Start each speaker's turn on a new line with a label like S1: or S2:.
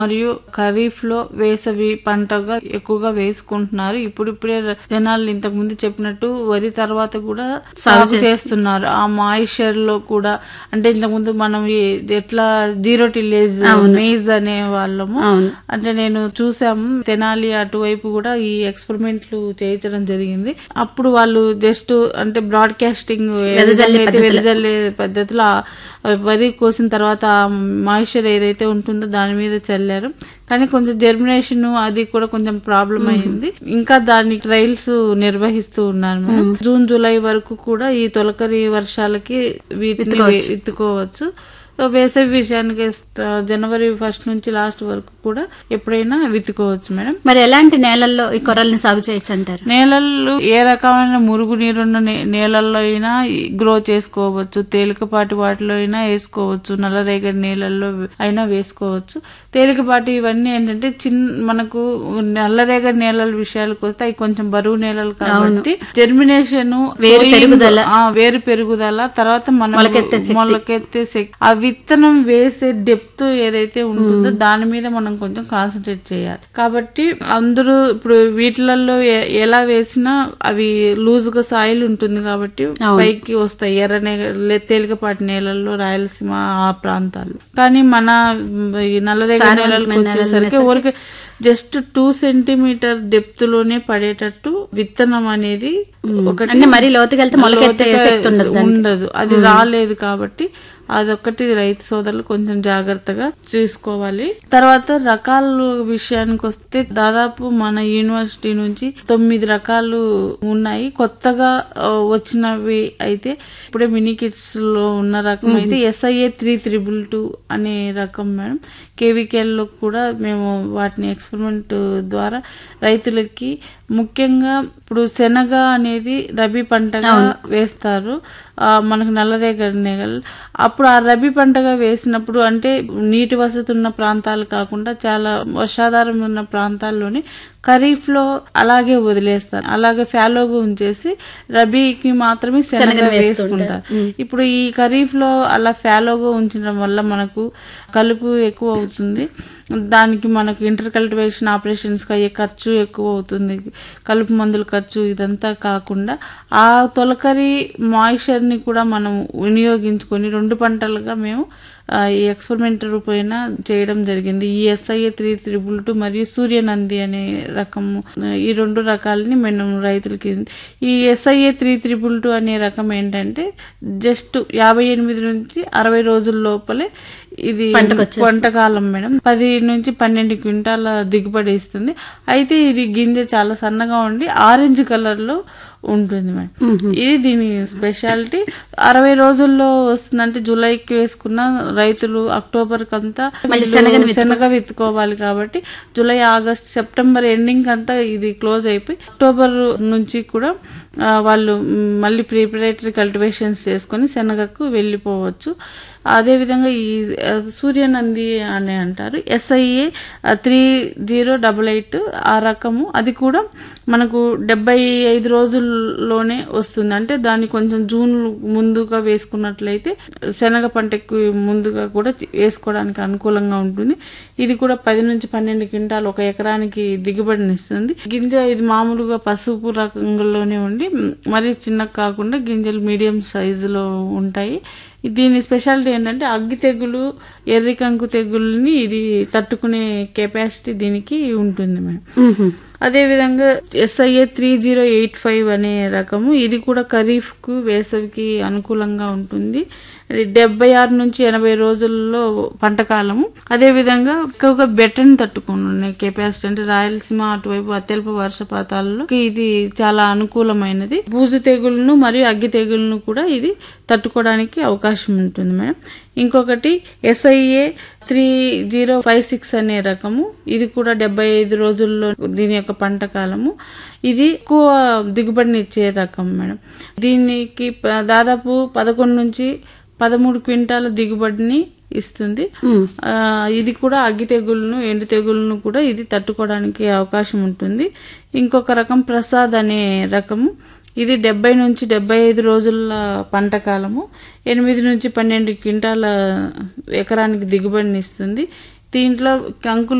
S1: మరియు ఖరీఫ్ లో వేసవి పంటగా ఎక్కువగా వేసుకుంటున్నారు ఇప్పుడిప్పుడే జనాలు ఇంతకు ముందు చెప్పినట్టు వరి తర్వాత కూడా సాగు చేస్తున్నారు ఆ మాయిశ్చర్ లో కూడా అంటే ఇంతకు ముందు మనం ఈ- ఎట్లా జీరో టిల్లేజ్ మేజ్ అనే వాళ్ళము
S2: అవును
S1: అంటే నేను చూసాము తెనాలి అటువైపు కూడా ఈ ఎక్స్పెరిమెంట్లు చేయించడం జరిగింది అప్పుడు వాళ్ళు జస్ట్ అంటే బ్రాడ్కాస్టింగ్ వెదజల్లే పద్ధతిలో ఆ వరి కోసిన తర్వాత మాయిశ్చర్ ఏదైతే ఉంటుందో దాని మీద చల్లారు కానీ కొంచెం జర్మినేషన్ అది కూడా కొంచెం ప్రాబ్లం అయింది ఇంకా దాని ట్రయల్స్ నిర్వహిస్తూ ఉన్నారు మేడం. జూన్ జూలై వరకు కూడా ఈ తొలకరి వర్షాలకి వీటిని వే- విత్తుకోవచ్చు సో వేసవి విషయానికి వస్తే జనవరి ఫస్ట్ నుంచి లాస్ట్ వరకు కూడా ఎప్పుడైనా విత్తుకోవచ్చు మేడం
S2: మరి ఎలాంటి నేలల్లో ఈ కొర్రల్ని సాగు చేయొచ్చు అంటారు
S1: నేలలు ఏ రకమైన మురుగు నీరున్న నే- నేలల్లో అయినా గ్రో చేసుకోవచ్చు తేలికపాటి వాటిలో అయినా వేసుకోవచ్చు నల్లరేగడి నేలల్లో అయినా వేసుకోవచ్చు తేలికపాటి ఇవన్నీ ఏంటంటే చిన్న మనకు నల్లరేగడి నేలల విషయాలకు వస్తే అవి కొంచెం బరువు నేలలు కాబట్టి జర్మినేషన్
S2: వేరు పెరుగుదల.
S1: వేరు పెరుగుదల తర్వాత మనం
S2: మొలకెత్తే శక్తి.
S1: మొలకెత్తే శక్తి ఆ విత్తనం వేసే డెప్త్ ఏదైతే ఉంటుందో దాని మీద మనం కొంచెం కాన్సన్ట్రేట్ చేయాలి కాబట్టి అందరూ ఇప్పుడు వీటిలలో ఎ- ఎలా వేసినా అవి లూజ్ గా సాయిల్ ఉంటుంది కాబట్టి పైకి వస్తాయి ఎర్ర నేల తేలికపాటి నేలల్లో రాయలసీమ ఆ ప్రాంతాలు కానీ మన మ్, ఈ నల్లరేగడి నేలలకు వచ్చేసరికి ఊరికి జస్ట్ టూ సెంటీమీటర్ డెప్త్ లోనే పడేటట్టు విత్తనం అనేది ఒకటి
S2: అంటే మరీ లోతుకి వెళ్తే మొలకెత్తే
S1: లోతుగా
S2: శక్తి ఉండదు
S1: ఉండదు అది రాలేదు కాబట్టి అదొకటి రైతు సోదరులు కొంచెం జాగ్రత్తగా చూసుకోవాలి తర్వాత రకాల విషయానికి వస్తే దాదాపు మన యూనివర్సిటీ నుంచి తొమ్మిది రకాలు ఉన్నాయి కొత్తగా ఆ, వచ్చినవి అయితే ఇప్పుడే మినీ కిట్స్ లో ఉన్న రకం అయితే ఎస్ఐఏ త్రీ త్రిబుల్ టూ అనే రకం మేడం కేవీకేఎల్ లో కూడా మేము వాటిని ఎక్స్పెరిమెంట్ ద్వారా రైతులకి ముఖ్యంగా ఇప్పుడు శనగ అనేది రబీ పంటగా వేస్తారు ఆ, మనకు నల్లరేగడి నేగలు అప్పుడు ఆ రబీ పంటగా వేసినప్పుడు అంటే నీటి వసతి ఉన్న ప్రాంతాలు కాకుండా చాలా వర్షాధారం ఉన్న ప్రాంతాల్లోని ఖరీఫ్ లో అలాగే వదిలేస్తారు అలాగే ఫ్యాలోగా ఉంచేసి రబీకి మాత్రమే శనగ వేసుకుంటారు ఇప్పుడు ఈ ఖరీఫ్ లో అలా ఫ్యాలోగా ఉంచడం వల్ల మనకు కలుపు ఎక్కువ అవుతుంది దానికి మనకు ఇంటర్ కల్టివేషన్ ఆపరేషన్స్ కి అయ్యే ఖర్చు ఎక్కువ అవుతుంది కలుపు మందుల ఖర్చు ఇదంతా కాకుండా ఆ తొలకరి మాయిశ్చర్ ని కూడా మనం వినియోగించుకొని రెండు పంటలుగా మేము ఆ, ఈ ఎక్స్పెరిమెంట్ రూపైన చేయడం జరిగింది ఈ ఎస్ఐఏ త్రీ త్రిబుల్ టూ మరియు సూర్యనంది అనే రకము ఆ, ఈ రెండు రకాలని మేము రైతులకి ఈ ఎస్ఐఏ త్రీ త్రిబుల్ టూ అనే రకం ఏంటంటే జస్ట్ యాభై ఎనిమిది నుంచి అరవై రోజుల లోపలే ఇది వంటకాలం మేడం పది నుంచి పన్నెండు క్వింటాల దిగుబడి ఇస్తుంది అయితే ఇది గింజ చాలా సన్నగా ఉండి ఆరెంజ్ కలర్ లో ఉంటుంది మేడం ఇది దీని స్పెషాలిటీ అరవై రోజుల్లో వస్తుందంటే జూలైకి వేసుకున్న రైతులు అక్టోబర్ కంతా వీళ్ళు శనగ విత్తుకోవాలి కాబట్టి జూలై ఆగస్ట్ సెప్టెంబర్ ఎండింగ్ అంతా ఇది క్లోజ్ అయిపోయి అక్టోబర్ నుంచి కూడా ఆ, వాళ్ళు మ్, మళ్ళీ ప్రిపరేటరీ కల్టివేషన్స్ చేసుకొని శనగకు వెళ్ళిపోవచ్చు అదేవిధంగా ఈ ఆ, సూర్యనంది అని అంటారు SIA three zero double eight ఆ రకము అది కూడా మనకు డెబ్బై ఐదు రోజుల్లోనే వస్తుంది అంటే దాన్ని కొంచెం జూన్ ముందుగా వేసుకున్నట్లయితే శనగ పంటకు ముందుగా కూడా వేసుకోవడానికి అనుకూలంగా ఉంటుంది ఇది కూడా పది నుంచి పన్నెండు క్వింటాలు ఒక ఎకరానికి దిగుబడిని ఇస్తుంది గింజ ఇది మామూలుగా పసుపు రకంలోనే ఉండి మరీ చిన్న కాకుండా గింజలు మీడియం సైజులో ఉంటాయి దీని స్పెషాలిటీ ఏంటంటే అగ్గి తెగులు ఎర్రి కంకు తెగుల్ని ఇది తట్టుకునే కెపాసిటీ దీనికి ఉంటుంది మేడం అదేవిధంగా SIA three zero eight five అనే రకము ఇది కూడా ఖరీఫ్కు వేసవికి అనుకూలంగా ఉంటుంది ఇది డెబ్బై ఆరు నుంచి ఎనభై రోజుల్లో పంట కాలము అదేవిధంగా ఎక్కువగా బెట్టని తట్టుకునే కెపాసిటీ అంటే రాయలసీమ అటువైపు అత్యల్ప వర్షపాతాలలో ఇది చాలా అనుకూలమైనది బూజు తెగులను మరియు అగ్గి తెగులను కూడా ఇది తట్టుకోవడానికి అవకాశం ఉంటుంది మేడం ఇంకొకటి SIA three zero five six అనే రకము ఇది కూడా డెబ్బై ఐదు రోజుల్లో దీని యొక్క పంట కాలము ఇది ఎక్కువ దిగుబడిని ఇచ్చే రకం మేడం దీనికి ప- దాదాపు పదకొండు నుంచి పదమూడు క్వింటాల దిగుబడిని ఇస్తుంది ఆ, ఇది కూడా అగ్గి తెగుళ్ళను ఎండు తెగుళ్ళను కూడా ఇది తట్టుకోవడానికి అవకాశం ఉంటుంది ఇంకొక రకం ప్రసాద్ అనే రకము ఇది డెబ్బై నుంచి డెబ్బై ఐదు రోజుల పంట కాలము ఎనిమిది నుంచి పన్నెండు క్వింటాల ఎకరానికి దిగుబడిని ఇస్తుంది దీంట్లో కంకులు